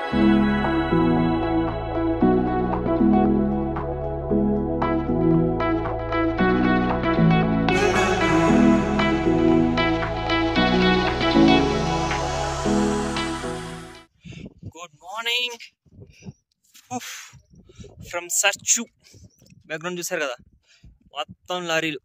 Good morning from Sarchu background చూసారు కదా మొత్తం లారీలు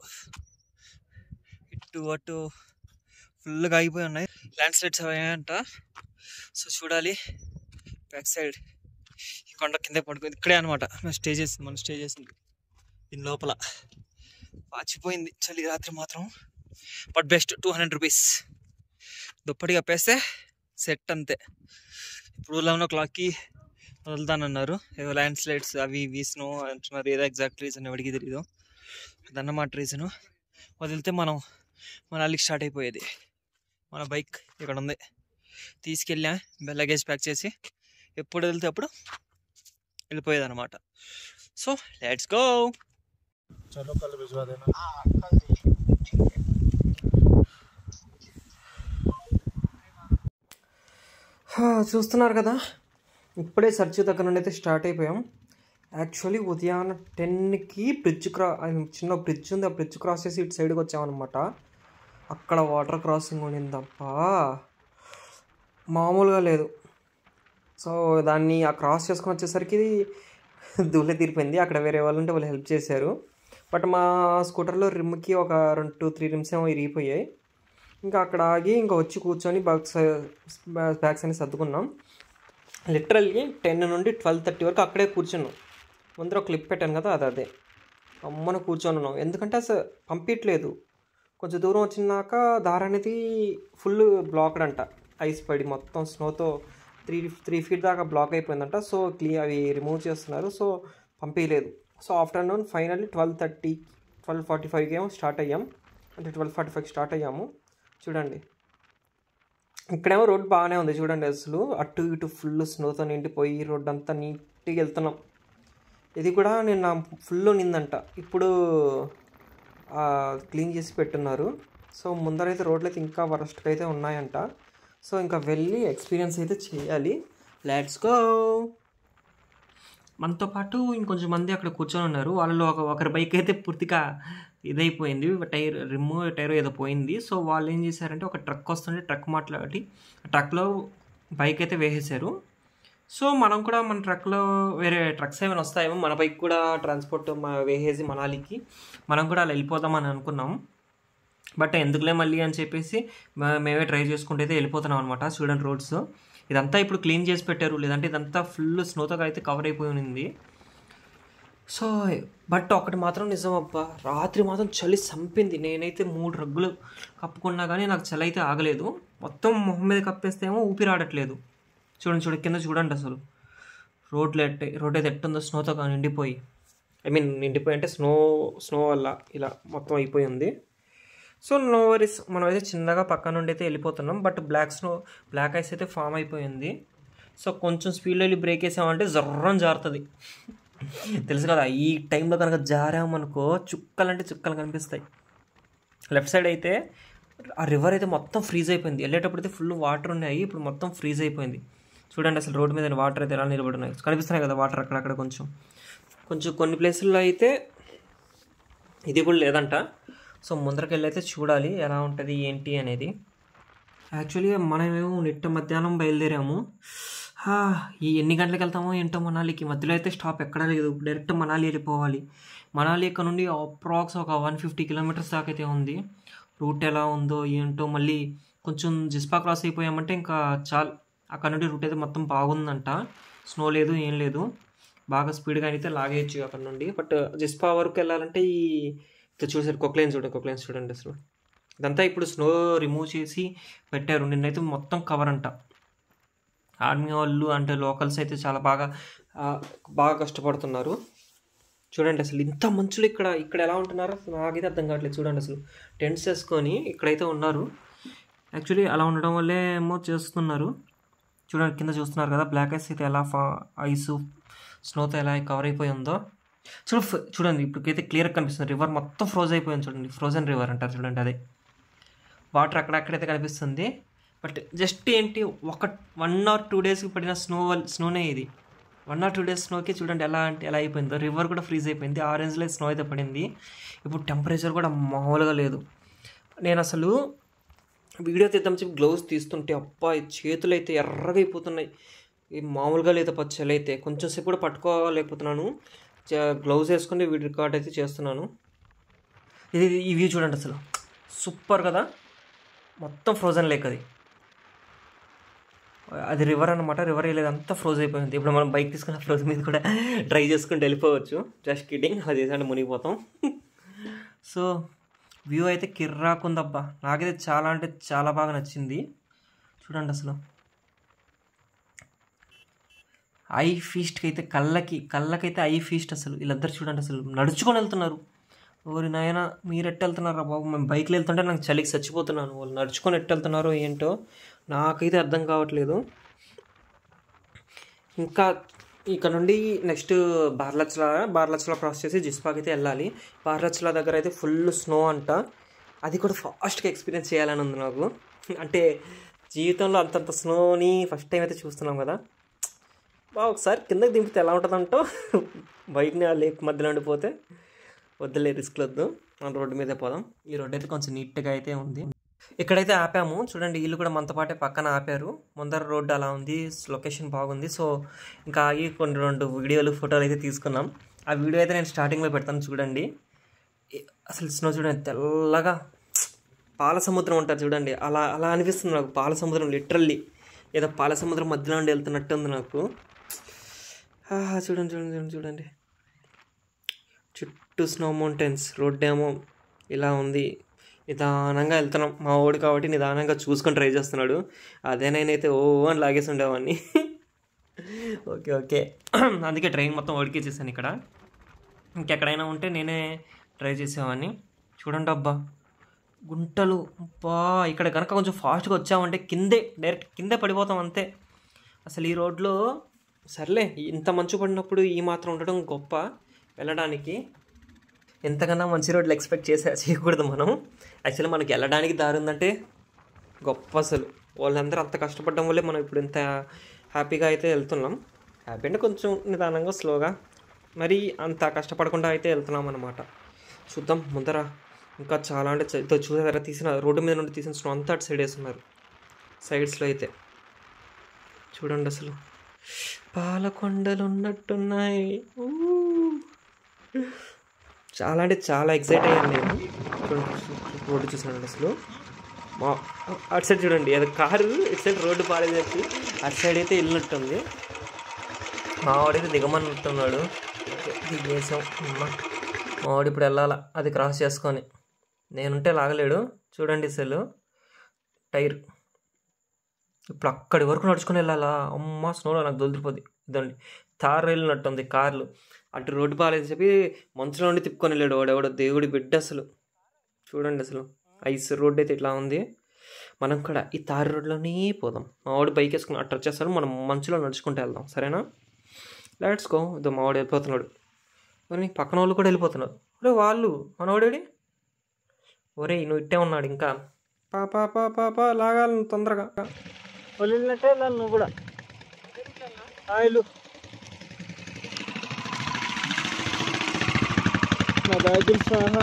ఇటు అటు ఫుల్గా ఆగిపోయి ఉన్నాయి ల్యాండ్ స్లైడ్స్ అయ్యాయంట సో చూడాలి బ్యాక్ సైడ్ ఈ కొండ కింద పడుకుంది ఇక్కడే అనమాట మేము స్టే చేసింది మనం స్టే చేసింది దీని లోపల వాచిపోయింది చలి రాత్రి మాత్రం but best two hundred rupees దుప్పటి కప్పేస్తే సెట్ అంతే ఇప్పుడు లెవెన్ ఓ క్లాక్కి వదులుతానన్నారు ఏదో ల్యాండ్ స్లైడ్స్ అవి ఇవి స్నో అంటున్నారు ఏదో ఎగ్జాక్ట్ రీజన్ ఎవరికి తెలియదు అదన్నమాట రీజను వదిలితే మనం మనాలికి స్టార్ట్ అయిపోయేది మన బైక్ ఇక్కడ ఉంది తీసుకెళ్ళా లగేజ్ ప్యాక్ చేసి ఎప్పుడు వెళ్తే అప్పుడు వెళ్ళిపోయేది అనమాట సో లెట్స్ గో चलो कल भिजवा देना చూస్తున్నారు కదా ఇప్పుడే సర్చ్ దగ్గర నుండి అయితే స్టార్ట్ అయిపోయాం యాక్చువల్లీ ఉదయాన్న టెన్కి బ్రిడ్జ్ క్రా చిన్న బ్రిడ్జ్ ఉంది ఆ బ్రిడ్జ్ క్రాస్ చేసి ఇటు సైడ్కి వచ్చామన్నమాట అక్కడ వాటర్ క్రాసింగ్ ఉండిందప్పా మామూలుగా లేదు సో దాన్ని ఆ క్రాస్ చేసుకొని వచ్చేసరికి దూలే తీరిపోయింది అక్కడ వేరే వాళ్ళు ఉంటే వాళ్ళు హెల్ప్ చేశారు బట్ మా స్కూటర్లో రిమ్కి ఒక రెండు టూ త్రీ రిమ్స్ ఏమో ఇరిగిపోయాయి ఇంకా అక్కడ ఆగి ఇంకా వచ్చి కూర్చొని బాక్స్ బ్యాగ్స్ అని సర్దుకున్నాం లిటరల్గా టెన్ నుండి ట్వెల్వ్ థర్టీ వరకు అక్కడే కూర్చున్నాం ముందర ఒక క్లిప్ పెట్టాను కదా అది అదే అమ్మను కూర్చొని ఉన్నాం ఎందుకంటే అసలు పంపించలేదు కొంచెం దూరం వచ్చినాక దారి అనేది ఫుల్ బ్లాక్డ్ అంట ఐస్ పడి మొత్తం స్నోతో త్రీ త్రీ ఫీట్ దాకా బ్లాక్ అయిపోయిందంట సో క్లీ అవి రిమూవ్ చేస్తున్నారు సో పంపించలేదు so afternoon finally twelve thirty twelve forty ఫైవ్కి ఏమో స్టార్ట్ అయ్యాం అంటే ట్వెల్వ్ ఫార్టీ ఫైవ్కి స్టార్ట్ అయ్యాము చూడండి ఇక్కడేమో రోడ్ బాగానే ఉంది చూడండి అసలు అటు ఇటు ఫుల్ స్నోతో నిండిపోయి రోడ్ అంతా నీట్గా వెళ్తున్నాం ఇది కూడా నిన్న ఫుల్ నిందంట ఇప్పుడు క్లీన్ చేసి పెట్టున్నారు సో ముందరైతే రోడ్లు అయితే ఇంకా వరస్ట్గా అయితే ఉన్నాయంట సో ఇంకా వెళ్ళి ఎక్స్పీరియన్స్ అయితే చేయాలి లెట్స్ గో మనతో పాటు ఇంకొంచెం మంది అక్కడ కూర్చొని ఉన్నారు వాళ్ళలో ఒక ఒకరి బైక్ అయితే పూర్తిగా ఇదైపోయింది టైర్ రిమ్ టైర్ ఏదో పోయింది సో వాళ్ళు ఏం చేశారంటే ఒక ట్రక్ వస్తుంటే ట్రక్ మాట్లాడి ట్రక్లో బైక్ అయితే వేసేసారు సో మనం కూడా మన ట్రక్లో వేరే ట్రక్స్ ఏమైనా వస్తాయేమో మన బైక్ కూడా ట్రాన్స్పోర్ట్ వేసేసి మనాలికి మనం కూడా అలా వెళ్ళిపోదామని అనుకున్నాం బట్ ఎందుకులే మళ్ళీ అని చెప్పేసి మ- మేమే ట్రై చేసుకుంటే అయితే వెళ్ళిపోతున్నాం అనమాట చూడండి రోడ్స్ ఇదంతా ఇప్పుడు క్లీన్ చేసి పెట్టారు లేదంటే ఇదంతా ఫుల్ స్నోతో అయితే కవర్ అయిపోయి ఉంది సో బట్ ఒకటి మాత్రం నిజం అబ్బా రాత్రి మాత్రం చలి చంపింది నేనైతే మూడు రగ్గులు కప్పుకున్నా కానీ నాకు చలి అయితే ఆగలేదు మొత్తం మొహం మీద కప్పేస్తే ఏమో ఊపిరి ఆడట్లేదు చూడండి చూడండి కింద చూడండి అసలు రోడ్లు ఎట్ట రోడ్ అయితే ఎట్టుందో స్నోతో నిండిపోయి ఐ మీన్ నిండిపోయి అంటే స్నో స్నో వల్ల ఇలా మొత్తం అయిపోయింది సో నో వరీస్ మనం అయితే చిన్నగా పక్క నుండి అయితే వెళ్ళిపోతున్నాం but black snow black ice అయితే ఫామ్ అయిపోయింది సో కొంచెం స్పీడ్లో వెళ్ళి బ్రేక్ వేసామంటే జర్రం జారుతుంది తెలుసు కదా ఈ టైంలో కనుక జారామనుకో చుక్కలు అంటే చుక్కలు కనిపిస్తాయి లెఫ్ట్ సైడ్ అయితే ఆ రివర్ అయితే మొత్తం ఫ్రీజ్ అయిపోయింది వెళ్ళేటప్పుడు అయితే ఫుల్ వాటర్ ఉన్నాయి ఇప్పుడు మొత్తం ఫ్రీజ్ అయిపోయింది చూడండి అసలు రోడ్డు మీద వాటర్ అయితే ఎలా నిలబడి ఉన్నాయి కనిపిస్తున్నాయి కదా వాటర్ అక్కడక్కడ కొంచెం కొంచెం కొన్ని ప్లేసుల్లో అయితే ఇది కూడా లేదంట సో ముందరికి వెళ్ళి అయితే చూడాలి ఎలా ఉంటుంది ఏంటి అనేది యాక్చువల్లీ మనమేమో నిట్ట మధ్యాహ్నం బయలుదేరాము హా, ఈ ఎన్ని గంటలకు వెళ్తామో ఏంటో మనాలికి మధ్యలో అయితే స్టాప్ ఎక్కడా లేదు డైరెక్ట్ మనాలి వెళ్ళిపోవాలి మనాలి ఇక్కడ నుండి అప్రాక్స్ ఒక వన్ ఫిఫ్టీ కిలోమీటర్స్ దాకా అయితే ఉంది రూట్ ఎలా ఉందో ఏంటో మళ్ళీ కొంచెం జిస్పా క్రాస్ అయిపోయామంటే ఇంకా చాలు అక్కడ నుండి రూట్ అయితే మొత్తం బాగుందంట స్నో లేదు ఏం లేదు బాగా స్పీడ్గా అయితే లాగేయచ్చు అక్కడ నుండి బట్ జిస్పా వరకు వెళ్ళాలంటే ఈ ఇక్కడ చూసారు కొక్లైన్స్ చూడండి కొక్లైన్స్ చూడండి అసలు ఇదంతా ఇప్పుడు స్నో రిమూవ్ చేసి పెట్టారు నిన్నైతే మొత్తం కవర్ అంట ఆర్మీ వాళ్ళు అంటే లోకల్స్ అయితే చాలా బాగా ఆ, బాగా కష్టపడుతున్నారు చూడండి అసలు ఇంత మంచులు ఇక్కడ ఇక్కడ ఎలా ఉంటున్నారో అసలు నాకైతే అర్థం కావట్లేదు చూడండి అసలు టెంట్స్ వేసుకొని ఇక్కడైతే ఉన్నారు యాక్చువల్లీ అలా ఉండడం వల్లే ఏమో చేస్తున్నారు చూడండి కింద చూస్తున్నారు కదా బ్లాక్ ఐస్ అయితే ఎలా ఫా ఐస్ స్నోతో ఎలా కవర్ అయిపోయి ఉందో చూడ చూడండి ఇప్పటికైతే క్లియర్గా కనిపిస్తుంది రివర్ మొత్తం ఫ్రోజ్ అయిపోయింది చూడండి ఫ్రోజన్ రివర్ అంటారు చూడండి అదే వాటర్ అక్కడక్కడైతే కనిపిస్తుంది బట్ జస్ట్ ఏంటి ఒక వన్ ఆర్ టూ డేస్కి పడిన స్నో స్నోనే ఇది వన్ ఆర్ టూ డేస్ స్నోకి చూడండి ఎలా అంటే ఎలా అయిపోయిందో రివర్ కూడా ఫ్రీజ్ అయిపోయింది ఆరెంజ్లో స్నో అయితే పడింది ఇప్పుడు టెంపరేచర్ కూడా మామూలుగా లేదు నేను అసలు వీడియో తీద్దాం చెప్పి గ్లౌస్ తీస్తుంటే అబ్బా ఈ చేతులు అయితే ఎర్రగా అయిపోతున్నాయి ఈ మామూలుగా లేదు పచ్చలు అయితే కొంచెం సేపు కూడా పట్టుకోలేకపోతున్నాను గ్లౌస్ వేసుకుని వీడియో రికార్డ్ అయితే చేస్తున్నాను ఇది ఈ వ్యూ చూడండి అసలు సూపర్ కదా మొత్తం ఫ్రోజన్ లేక్ అది అది రివర్ అనమాట రివర్ వెళ్ళేది అంతా ఫ్రోజ్ అయిపోయింది ఇప్పుడు మనం బైక్ తీసుకున్న ఫ్రోజ్ మీద కూడా ట్రై చేసుకుంటూ వెళ్ళిపోవచ్చు జస్ట్ కిడ్డింగ్ అలా చేసాంటే మునిగిపోతాం సో వ్యూ అయితే కిర్రాకుందబ్బా నాకైతే చాలా అంటే చాలా బాగా నచ్చింది చూడండి అసలు ఐ ఫీస్ట్కి అయితే కళ్ళకి కళ్ళకైతే ఐ ఫీస్ట్ అసలు వీళ్ళందరూ చూడండి అసలు నడుచుకొని వెళ్తున్నారు ఓరి నాయన మీరు ఎట్టు వెళ్తున్నారా బాబు మేము బైక్లో వెళ్తుంటే నాకు చలికి చచ్చిపోతున్నాను వాళ్ళు నడుచుకొని ఎట్టు వెళ్తున్నారో ఏంటో నాకైతే అర్థం కావట్లేదు ఇంకా ఇక్కడ నుండి నెక్స్ట్ బార్లచ్ల బార్లచ్ల క్రాస్ చేసి జిస్పాకి అయితే వెళ్ళాలి బార్లచ్ల దగ్గర అయితే ఫుల్ స్నో అంట అది కూడా ఫాస్ట్గా ఎక్స్పీరియన్స్ చేయాలని ఉంది నాకు అంటే జీవితంలో అంతంత స్నోని ఫస్ట్ టైం అయితే చూస్తున్నాం కదా బా ఒకసారి కిందకి దింపితే ఎలా ఉంటుందంటో బైక్ని ఆ లేక్ మధ్యలో ఉండిపోతే వద్దులే రిస్క్ వద్దు మనం రోడ్డు మీదే పోదాం ఈ రోడ్డు అయితే కొంచెం నీట్గా అయితే ఉంది ఇక్కడైతే ఆపాము చూడండి వీళ్ళు కూడా మనతో పాటే పక్కన ఆపారు ముందర రోడ్డు అలా ఉంది లొకేషన్ బాగుంది సో ఇంకా ఆగి కొన్ని రెండు వీడియోలు ఫోటోలు అయితే తీసుకున్నాం ఆ వీడియో అయితే నేను స్టార్టింగ్లో పెడతాను చూడండి ఏ- అసలు స్నో చూడండి తెల్లగా పాల సముద్రం ఉంటుంది చూడండి అలా అలా అనిపిస్తుంది నాకు పాల సముద్రం లిటరల్లీ ఏదో పాల సముద్రం మధ్యలో ఉండి వెళ్తున్నట్టు ఉంది నాకు ఆహా, చూడండి చూడండి చూడండి చూడండి చుట్టూ స్నో మౌంటైన్స్ రోడ్ ఏమో ఇలా ఉంది నిదానంగా వెళ్తున్నాం మా ఓడి కాబట్టి నిదానంగా చూసుకొని ట్రై చేస్తున్నాడు అదే నేనైతే ఓ అని లాగేసి ఉండేవాడిని ఓకే ఓకే అందుకే ట్రైన్ మొత్తం ఓడికి చేశాను ఇక్కడ ఇంకెక్కడైనా ఉంటే నేనే ట్రై చేసేవాడిని చూడండి అబ్బా గుంటలు అబ్బా ఇక్కడ కనుక కొంచెం ఫాస్ట్గా వచ్చామంటే కిందే డైరెక్ట్ కిందే పడిపోతాం అంతే అసలు ఈ రోడ్లో సర్లే ఇంత మంచు పడినప్పుడు ఈ మాత్రం ఉండడం గొప్ప వెళ్ళడానికి ఎంతకన్నా మంచి రోడ్లు ఎక్స్పెక్ట్ చేసే చేయకూడదు మనం యాక్చువల్లీ మనకి వెళ్ళడానికి దారి ఉందంటే గొప్ప అసలు వాళ్ళందరూ అంత కష్టపడడం వల్లే మనం ఇప్పుడు ఇంత హ్యాపీగా అయితే వెళ్తున్నాం హ్యాపీ అంటే కొంచెం నిదానంగా స్లోగా మరి అంత కష్టపడకుండా అయితే వెళ్తున్నాం అనమాట చూద్దాం ముందర ఇంకా చాలా అంటే చ- ఇదో చూసారా తీసిన రోడ్డు మీద నుండి తీసిన స్నో అంతా అటు సైడ్ వేస్తున్నారు సైడ్స్లో అయితే చూడండి అసలు పాలకొండలు ఉన్నట్టున్నాయి ఊ. చాలా అంటే చాలా ఎక్సైట్ అయ్యాను నేను చూడండి రోడ్డు చూసానండి అసలు మా అటు సైడ్ చూడండి అది కారు ఇటు సైడ్ రోడ్డు పాలేదు చెప్పి అటు సైడ్ అయితే వెళ్ళినట్టుంది మా వాడైతే దిగమన్నట్టున్నాడు దిగేసాం అమ్మ మా వాడు ఇప్పుడు వెళ్ళాలా అది క్రాస్ చేసుకొని నేనుంటే లాగలేడు చూడండి అసలు టైర్ ఇప్పుడు అక్కడి వరకు నడుచుకొని వెళ్ళాలా అమ్మ స్నోలో నాకు దొలిపోద్ది ఇదండి తారు వెళ్ళినట్టుంది కార్లు అటు రోడ్డు బాగాలేదు చెప్పి మంచులో నుండి తిప్పుకొని వెళ్ళాడు వాడెవడో దేవుడి బిడ్డ అసలు చూడండి అసలు ఐస్ రోడ్ అయితే ఇట్లా ఉంది మనం కూడా ఈ తారు రోడ్లోనే పోదాం మా వాడు బైక్ వేసుకుని అట్ట వచ్చేస్తారు మనం మంచులో నడుచుకుంటూ వెళ్దాం సరేనా లెట్స్ గో ఇదో మా వాడు వెళ్ళిపోతున్నాడు మరి పక్కన వాళ్ళు కూడా వెళ్ళిపోతున్నారు ఒరే వాళ్ళు మనవాడేడి ఒరే నువ్వు ఇట్టే ఉన్నాడు ఇంకా పా పా పా పా పా లాగాలి నువ్వు తొందరగా వాళ్ళు వెళ్ళినట్టే వెళ్ళాలి నువ్వు కూడా ఆయిలు నా బ్యాగులు సహా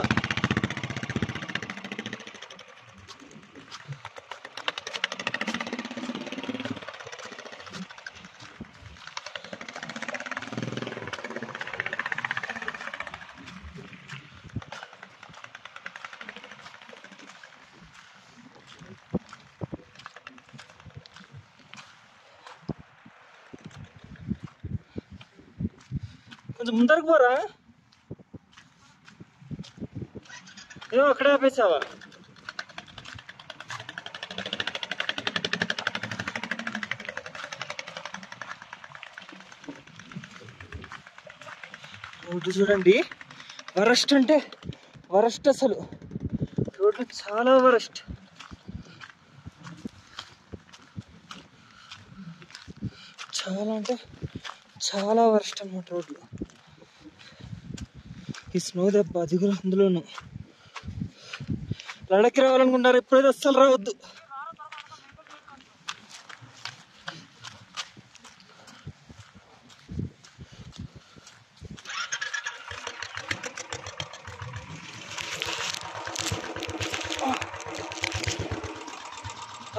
కొంచెం ముందరకు పోరా ఏమో అక్కడే ఆపేసావా రోడ్డు చూడండి వరస్ట్ అంటే వరస్ట్ అసలు రోడ్లు చాలా వరస్ట్ చాలా అంటే చాలా వరస్ట్ అన్నమాట రోడ్లు ఈ స్నో దెబ్బ అది కూడా అందులోను లడక్కి రావాలనుకుంటారు ఎప్పుడైతే అస్సలు రావద్దు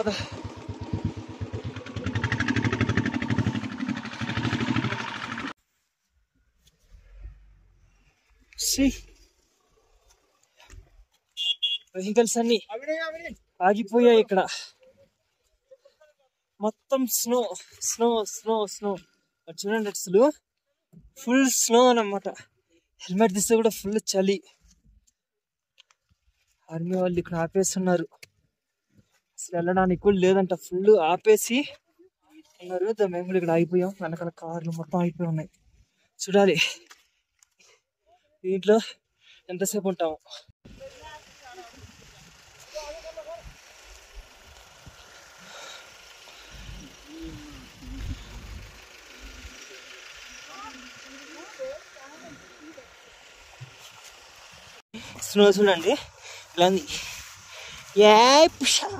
పద వెహికల్స్ అన్ని ఆగిపోయాయి ఇక్కడ మొత్తం స్నో స్నో స్నో స్నో చూడండి అసలు ఫుల్ స్నో అన్నమాట హెల్మెట్ తీస్తే కూడా ఫుల్ చలి ఆర్మీ వాళ్ళు ఇక్కడ ఆపేస్తున్నారు అసలు వెళ్ళడానికి కూడా లేదంట ఫుల్ ఆపేసి ఉన్నారు దా మేము కూడా ఇక్కడ ఆగిపోయాం వెనకాల కార్లు మొత్తం ఆగిపోయి ఉన్నాయి చూడాలి దీంట్లో ఎంతసేపు ఉంటాము స్నో చూడండి ఇలా ఉంది యాయ్ పుషా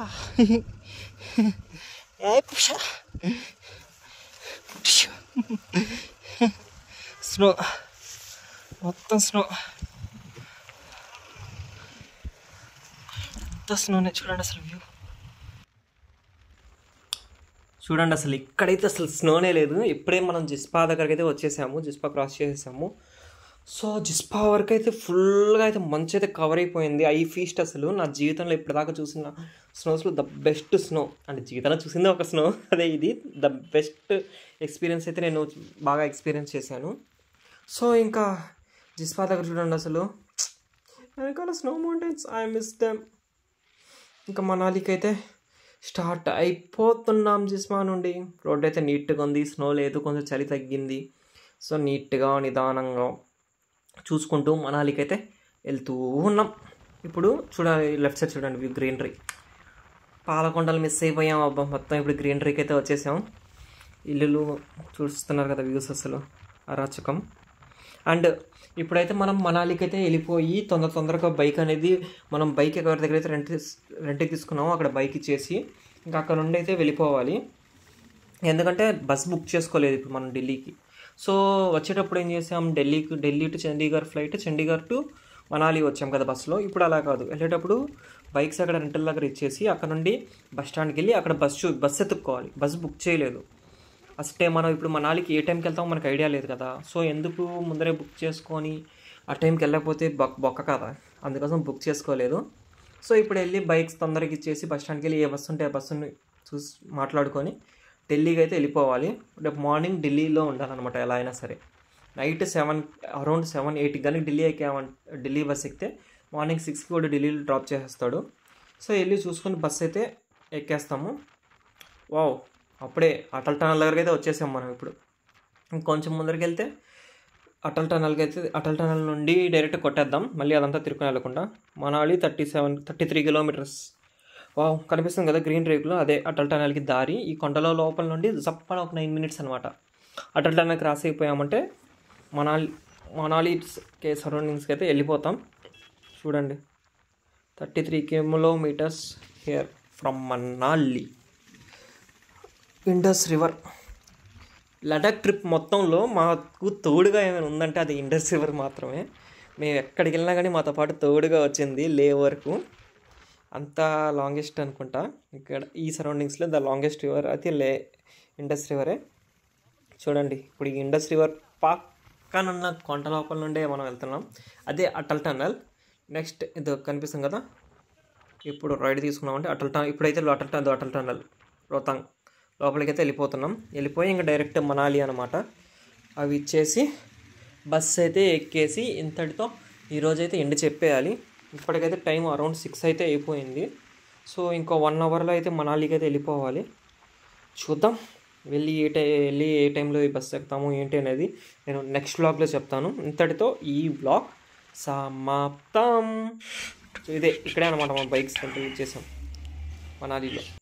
యాయ్ పుషా స్నో మొత్తం స్నో మొత్తం స్నోనే చూడండి అసలు వ్యూ చూడండి అసలు ఇక్కడైతే అసలు స్నోనే లేదు ఇప్పుడే మనం జిస్పా దగ్గరికి అయితే వచ్చేసాము జిస్పా క్రాస్ చేసేసాము సో జిస్పా వరకు అయితే ఫుల్గా అయితే మంచి అయితే కవర్ అయిపోయింది ఐ ఫీస్ట్ అసలు నా జీవితంలో ఇప్పటిదాకా చూసిన స్నోస్లో ద బెస్ట్ స్నో అంటే జీవితంలో చూసింది ఒక స్నో అదే ఇది ద బెస్ట్ ఎక్స్పీరియన్స్ అయితే నేను బాగా ఎక్స్పీరియన్స్ చేశాను సో ఇంకా జిస్పా దగ్గర చూడండి అసలు వెనకాల snow mountains I miss them ఇంకా మనాలికి అయితే స్టార్ట్ అయిపోతున్నాం జిస్మా నుండి రోడ్ అయితే నీట్గా ఉంది స్నో లేదు కొంచెం చలి తగ్గింది సో నీట్గా నిదానంగా చూసుకుంటూ మనాలికి అయితే వెళ్తూ ఉన్నాం ఇప్పుడు చూడాలి లెఫ్ట్ సైడ్ చూడండి వ్యూ గ్రీనరీ పాలకొండలు మిస్ అయిపోయాం అబ్బా మొత్తం ఇప్పుడు గ్రీనరీకి అయితే వచ్చేసాం ఇల్లులు చూస్తున్నారు కదా వ్యూస్ అసలు అరాచకం అండ్ ఇప్పుడైతే మనం మనాలికి అయితే వెళ్ళిపోయి తొందర తొందరగా బైక్ అనేది మనం బైక్ ఎవరి దగ్గర అయితే రెంట్ రెంట్కి తీసుకున్నామో అక్కడ బైక్ ఇచ్చేసి ఇంకా అక్కడ నుండి అయితే వెళ్ళిపోవాలి ఎందుకంటే బస్ బుక్ చేసుకోలేదు ఇప్పుడు మనం ఢిల్లీకి సో వచ్చేటప్పుడు ఏం చేసాం ఢిల్లీకి Delhi to Chandigarh flight Chandigarh to Manali వచ్చాం కదా బస్సులో ఇప్పుడు అలా కాదు వెళ్ళేటప్పుడు బైక్స్ అక్కడ రెంటల్ దగ్గర ఇచ్చేసి అక్కడ నుండి బస్ స్టాండ్కి వెళ్ళి అక్కడ బస్సు బస్ ఎత్తుక్కోవాలి బస్ బుక్ చేయలేదు అసలే మనం ఇప్పుడు మనాలికి ఏ టైంకి వెళ్తామో మనకు ఐడియా లేదు కదా సో ఎందుకు ముందరే బుక్ చేసుకొని ఆ టైంకి వెళ్ళకపోతే బొక్క బొక్క కదా అందుకోసం బుక్ చేసుకోలేదు సో ఇప్పుడు వెళ్ళి బైక్స్ తొందరగా ఇచ్చేసి బస్ స్టాండ్కి వెళ్ళి ఏ బస్సు ఉంటే ఆ బస్సుని చూసి మాట్లాడుకొని ఢిల్లీకి అయితే వెళ్ళిపోవాలి రేపు మార్నింగ్ ఢిల్లీలో ఉండాలన్నమాట ఎలా అయినా సరే నైట్ సెవెన్ అరౌండ్ సెవెన్ ఎయిట్కి కానీ ఢిల్లీ ఎక్కామం ఢిల్లీ బస్ ఎక్కితే మార్నింగ్ సిక్స్కి కూడా ఢిల్లీలో డ్రాప్ చేసేస్తాడు సో వెళ్ళి చూసుకొని బస్ అయితే ఎక్కేస్తాము వావ్ అప్పుడే అటల్ టనల్ దగ్గరికి అయితే వచ్చేసాం మనం ఇప్పుడు ఇంకొంచెం ముందరికి వెళ్తే అటల్ టనల్కి అయితే అటల్ టనల్ నుండి డైరెక్ట్ కొట్టేద్దాం మళ్ళీ అదంతా తిరుకుని వెళ్ళకుండా Manali thirty seven thirty three kilometres wow కనిపిస్తుంది కదా గ్రీన్ రేకులు అదే అటల్ టనల్కి దారి ఈ కొండల లోపల నుండి జప్పన ఒక నైన్ మినిట్స్ అనమాట అటల్ టనల్ క్రాస్ అయిపోయామంటే మనాలి మనాలి కే సరౌండింగ్స్కి అయితే వెళ్ళిపోతాం చూడండి thirty three kilometres here from Manali Indus river Ladakh trip మొత్తంలో మాకు తోడుగా ఏమైనా ఉందంటే అది ఇండస్ రివర్ మాత్రమే మేము ఎక్కడికి వెళ్ళినా కానీ మాతో పాటు తోడుగా వచ్చింది లే వరకు అంత లాంగెస్ట్ అనుకుంటా ఇక్కడ ఈ సరౌండింగ్స్లో ద లాంగెస్ట్ రివర్ అయితే లే ఇండస్ రివరే చూడండి ఇప్పుడు ఈ ఇండస్ రివర్ పక్కనున్న కొండ లోపల నుండే మనం వెళ్తున్నాం అదే అటల్ టన్నల్ నెక్స్ట్ ఇది కనిపిస్తుంది కదా ఇప్పుడు రైడ్ తీసుకున్నామంటే అటల్ టనల్ ఇప్పుడైతే అటల్ టనల్ అటల్ టనల్ రోతాంగ్ లోపలికి అయితే వెళ్ళిపోతున్నాం వెళ్ళిపోయి ఇంకా డైరెక్ట్ మనాలి అనమాట అవి ఇచ్చేసి బస్ అయితే ఎక్కేసి ఇంతటితో ఈరోజు అయితే ఎండ్ చెప్పేయాలి ఇప్పటికైతే టైం అరౌండ్ సిక్స్ అయితే అయిపోయింది సో ఇంకో వన్ అవర్లో అయితే మనాలికి అయితే వెళ్ళిపోవాలి చూద్దాం వెళ్ళి ఏ టై వెళ్ళి ఏ టైంలో ఈ బస్ ఎక్కుతాము ఏంటి అనేది నేను నెక్స్ట్ బ్లాగ్లో చెప్తాను ఇంతటితో ఈ బ్లాగ్ సమాప్తం ఇదే ఇక్కడే అనమాట మా బైక్స్ కంట్రీ చేసాం మనాలిలో